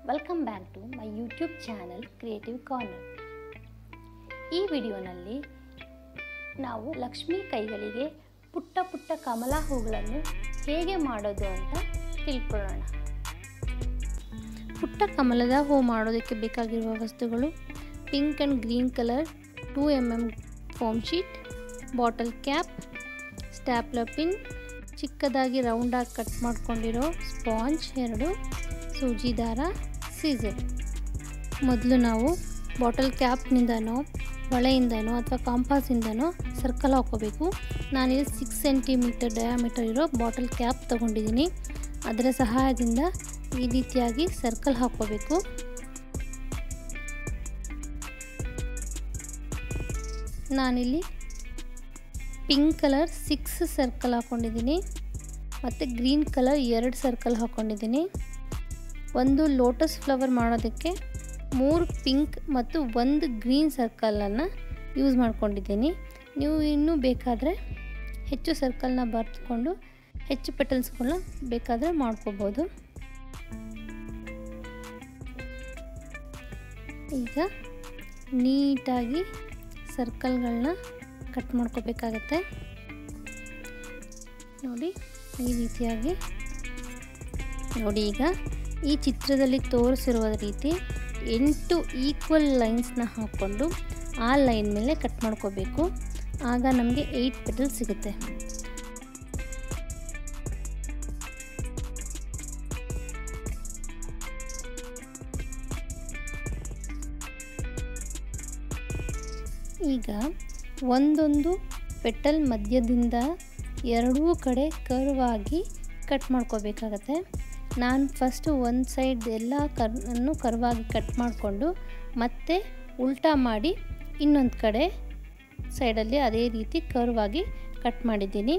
welcome back to my YouTube channel creative corner ಈ ವಿಡಿಯೋನಲ್ಲಿ ನಾವು ಲಕ್ಷ್ಮಿ ಕೈಗಳಿಗೆ ಪುಟ್ಟ ಪುಟ್ಟ ಕಮಲ ಹೂಗಳನ್ನು ಹೇಗೆ ಮಾಡೋದು ಅಂತ ತಿಳ್ಕೊಳ್ಳೋಣ ಪುಟ್ಟ ಕಮಲದ ಹೂ ಮಾಡೋದಕ್ಕೆ ಬೇಕಾಗಿರುವ ವಸ್ತುಗಳು pink and green colour two M M foam sheet bottle cap stapler pin ಚಿಕ್ಕದಾಗಿ ರೌಂಡಾಗಿ ಕಟ್ ಮಾಡ್ಕೊಂಡಿರೋ ಸ್ಪಾಂಜ್ ಎರಡು ಸೂಜಿ ದಾರ ಸೀಸರ್ ಮೊದಲು ನಾವು ಬಾಟಲ್ ಕ್ಯಾಪ್ನಿಂದನೋ ಬಳೆಯಿಂದನೋ ಅಥವಾ ಕಾಂಪಾಸಿಂದನೋ ಸರ್ಕಲ್ ಹಾಕೋಬೇಕು ನಾನಿಲ್ಲಿ ಸಿಕ್ಸ್ ಸೆಂಟಿಮೀಟರ್ ಡಯಾಮೀಟರ್ ಇರೋ ಬಾಟಲ್ ಕ್ಯಾಪ್ ತೊಗೊಂಡಿದ್ದೀನಿ ಅದರ ಸಹಾಯದಿಂದ ಈ ರೀತಿಯಾಗಿ ಸರ್ಕಲ್ ಹಾಕೋಬೇಕು ನಾನಿಲ್ಲಿ ಪಿಂಕ್ ಕಲರ್ ಸಿಕ್ಸ್ ಸರ್ಕಲ್ ಹಾಕ್ಕೊಂಡಿದ್ದೀನಿ ಮತ್ತು ಗ್ರೀನ್ ಕಲರ್ ಎರಡು ಸರ್ಕಲ್ ಹಾಕ್ಕೊಂಡಿದ್ದೀನಿ ಒಂದು ಲೋಟಸ್ ಫ್ಲವರ್ ಮಾಡೋದಕ್ಕೆ ಮೂರು ಪಿಂಕ್ ಮತ್ತು ಒಂದು ಗ್ರೀನ್ ಸರ್ಕಲನ್ನು ಯೂಸ್ ಮಾಡ್ಕೊಂಡಿದ್ದೀನಿ ನೀವು ಇನ್ನೂ ಬೇಕಾದರೆ ಹೆಚ್ಚು ಸರ್ಕಲ್ನ ಬರೆದುಕೊಂಡು ಹೆಚ್ಚು ಪೆಟಲ್ಸ್ಗಳನ್ನ ಬೇಕಾದರೆ ಮಾಡ್ಕೋಬೋದು ಈಗ ನೀಟಾಗಿ ಸರ್ಕಲ್ಗಳನ್ನ ಕಟ್ ಮಾಡ್ಕೋಬೇಕಾಗತ್ತೆ ನೋಡಿ ಈ ರೀತಿಯಾಗಿ ನೋಡಿ ಈಗ ಈ ಚಿತ್ರದಲ್ಲಿ ತೋರಿಸಿರುವ ರೀತಿ ಎಂಟು ಈಕ್ವಲ್ ಲೈನ್ಸ್ನ ಹಾಕ್ಕೊಂಡು ಆ ಲೈನ್ ಮೇಲೆ ಕಟ್ ಮಾಡ್ಕೋಬೇಕು ಆಗ ನಮಗೆ ಏಯ್ಟ್ ಪೆಟಲ್ ಸಿಗುತ್ತೆ ಈಗ ಒಂದೊಂದು ಪೆಟಲ್ ಮಧ್ಯದಿಂದ ಎರಡೂ ಕಡೆ ಕರ್ವಾಗಿ ಕಟ್ ಮಾಡ್ಕೋಬೇಕಾಗತ್ತೆ ನಾನು ಫಸ್ಟು ಒಂದು ಸೈಡ್ ಎಲ್ಲ ಕರ್ನನ್ನು ಕರ್ವಾಗಿ ಕಟ್ ಮಾಡಿಕೊಂಡು ಮತ್ತೆ ಉಲ್ಟಾ ಮಾಡಿ ಇನ್ನೊಂದು ಕಡೆ ಸೈಡಲ್ಲಿ ಅದೇ ರೀತಿ ಕರ್ವಾಗಿ ಕಟ್ ಮಾಡಿದ್ದೀನಿ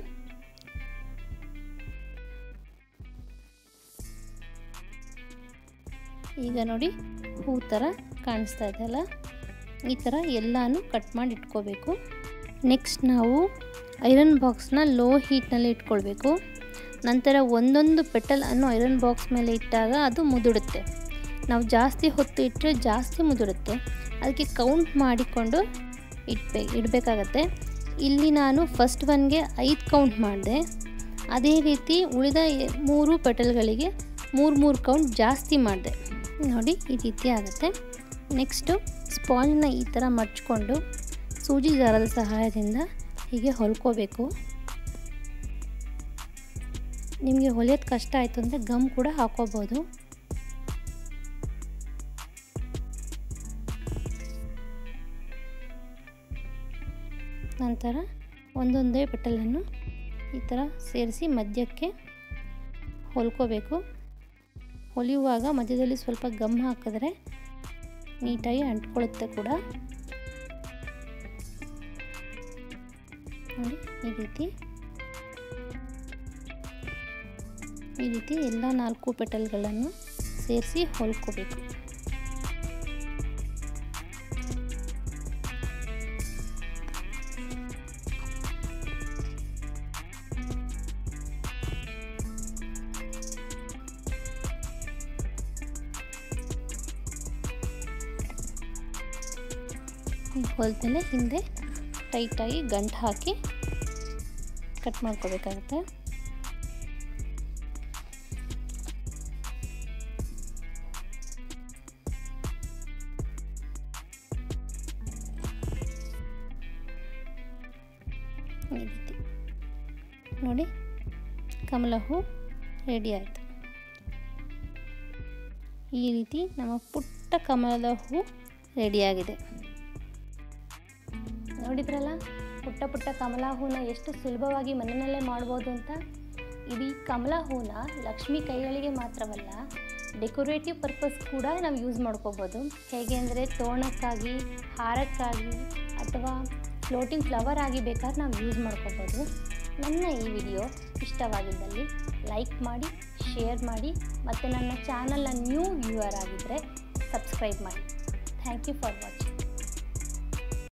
ಈಗ ನೋಡಿ ಹೂ ಥರ ಕಾಣಿಸ್ತಾ ಇದೆಯಲ್ಲ ಈ ಥರ ಎಲ್ಲನೂ ಕಟ್ ಮಾಡಿ ಇಟ್ಕೋಬೇಕು ನೆಕ್ಸ್ಟ್ ನಾವು ಐರನ್ ಬಾಕ್ಸ್ನ ಲೋ ಹೀಟ್ನಲ್ಲಿ ಇಟ್ಕೊಳ್ಬೇಕು ನಂತರ ಒಂದೊಂದು ಪೆಟಲ್ ಅನ್ನು ಐರನ್ ಬಾಕ್ಸ್ ಮೇಲೆ ಇಟ್ಟಾಗ ಅದು ಮುದುಡುತ್ತೆ ನಾವು ಜಾಸ್ತಿ ಹೊತ್ತು ಇಟ್ಟರೆ ಜಾಸ್ತಿ ಮುದುಡುತ್ತೆ ಅದಕ್ಕೆ ಕೌಂಟ್ ಮಾಡಿಕೊಂಡು ಇಟ್ಬೇ ಇಡಬೇಕಾಗತ್ತೆ ಇಲ್ಲಿ ನಾನು ಫಸ್ಟ್ ಒನ್ಗೆ ಐದು ಕೌಂಟ್ ಮಾಡಿದೆ ಅದೇ ರೀತಿ ಉಳಿದ ಮೂರು ಪೆಟಲ್ಗಳಿಗೆ ಮೂರು ಮೂರು ಕೌಂಟ್ ಜಾಸ್ತಿ ಮಾಡಿದೆ ನೋಡಿ ಈ ರೀತಿ ಆಗುತ್ತೆ ನೆಕ್ಸ್ಟು ಸ್ಪಾಂಜ್ನ ಈ ಥರ ಮಡ್ಚ್ಕೊಂಡು ಸೂಜಿ ದಾರದ ಸಹಾಯದಿಂದ ಹೀಗೆ ಹೊಲ್ಕೋಬೇಕು ನಿಮಗೆ ಹೊಲಿಯೋದು ಕಷ್ಟ ಆಯಿತು ಅಂದರೆ ಗಮ್ ಕೂಡ ಹಾಕೋಬೋದು ನಂತರ ಒಂದೊಂದೇ ಪೆಟಲನ್ನು ಈ ಥರ ಸೇರಿಸಿ ಮಧ್ಯಕ್ಕೆ ಹೊಲ್ಕೋಬೇಕು ಹೊಲಿಯುವಾಗ ಮಧ್ಯದಲ್ಲಿ ಸ್ವಲ್ಪ ಗಮ್ ಹಾಕಿದ್ರೆ ನೀಟಾಗಿ ಅಂಟ್ಕೊಳ್ಳುತ್ತೆ ಕೂಡ ನೋಡಿ ಈ ರೀತಿ ಈ ರೀತಿ ಎಲ್ಲ ನಾಲ್ಕು ಪೆಟಲ್ಗಳನ್ನು ಸೇರಿಸಿ ಹೊಲ್ಕೋಬೇಕು ಹೊಲ್ಮೇಲೆ ಹಿಂದೆ ಟೈಟಾಗಿ ಗಂಟು ಹಾಕಿ ಕಟ್ ಮಾಡ್ಕೋಬೇಕಾಗುತ್ತೆ ಈ ರೀತಿ ನೋಡಿ ಕಮಲ ಹೂ ರೆಡಿ ಆಯಿತು ಈ ರೀತಿ ನಮ್ಮ ಪುಟ್ಟ ಕಮಲದ ಹೂ ರೆಡಿಯಾಗಿದೆ ನೋಡಿದ್ರಲ್ಲ ಪುಟ್ಟ ಪುಟ್ಟ ಕಮಲ ಹೂನ ಎಷ್ಟು ಸುಲಭವಾಗಿ ಮನೆಯಲ್ಲೇ ಮಾಡ್ಬೋದು ಅಂತ ಇಡೀ ಕಮಲ ಹೂನ ಲಕ್ಷ್ಮಿ ಕೈಗಳಿಗೆ ಮಾತ್ರವಲ್ಲ ಡೆಕೋರೇಟಿವ್ ಪರ್ಪಸ್ ಕೂಡ ನಾವು ಯೂಸ್ ಮಾಡ್ಕೋಬೋದು ಹೇಗೆ ಅಂದರೆ ತೋರಣಕ್ಕಾಗಿ ಹಾರಕ್ಕಾಗಿ ಅಥವಾ ಫ್ಲೋಟಿಂಗ್ ಫ್ಲವರ್ ಆಗಿ ಬೇಕಾದ್ರೆ ನಾವು ಯೂಸ್ ಮಾಡ್ಕೋಬೋದು ನನ್ನ ಈ ವಿಡಿಯೋ ಇಷ್ಟವಾಗಿದ್ದಲ್ಲಿ ಲೈಕ್ ಮಾಡಿ ಶೇರ್ ಮಾಡಿ ಮತ್ತು ನನ್ನ ಚಾನಲ್ನ ನ್ಯೂ ವ್ಯೂವರ್ ಆಗಿದ್ದರೆ ಸಬ್ಸ್ಕ್ರೈಬ್ ಮಾಡಿ ಥ್ಯಾಂಕ್ ಯು ಫಾರ್ ವಾಚಿಂಗ್